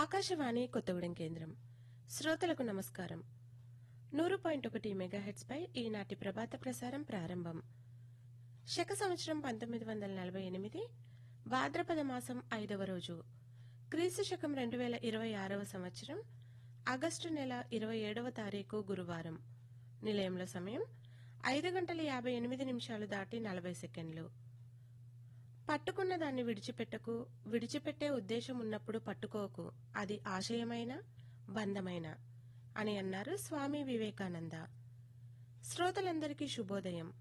ఆకాశవాణి కొత్తగూడెం కేంద్రం శ్రోతలకు నమస్కారం నూరు పాయింట్ ఒకటి మెగాహెట్స్ పై ఈనాటి ప్రభాత ప్రసారం ప్రారంభం శక సంవత్సరం పంతొమ్మిది వందల నలభై ఎనిమిది భాద్రపద మాసం ఐదవ రోజు క్రీస్తు శకం రెండు వేల ఇరవై ఆరవ సంవత్సరం ఆగస్టు నెల ఇరవై ఏడవ తారీఖు గురువారం నిలయంలో సమయం ఐదు గంటల యాభై ఎనిమిది నిమిషాలు దాటి నలభై సెకండ్లు పట్టుకున్న దాన్ని విడిచిపెట్టకు విడిచిపెట్టే ఉద్దేశం ఉన్నప్పుడు పట్టుకోకు అది ఆశయమైన బంధమైన అని అన్నారు స్వామి వివేకానంద శ్రోతలందరికీ శుభోదయం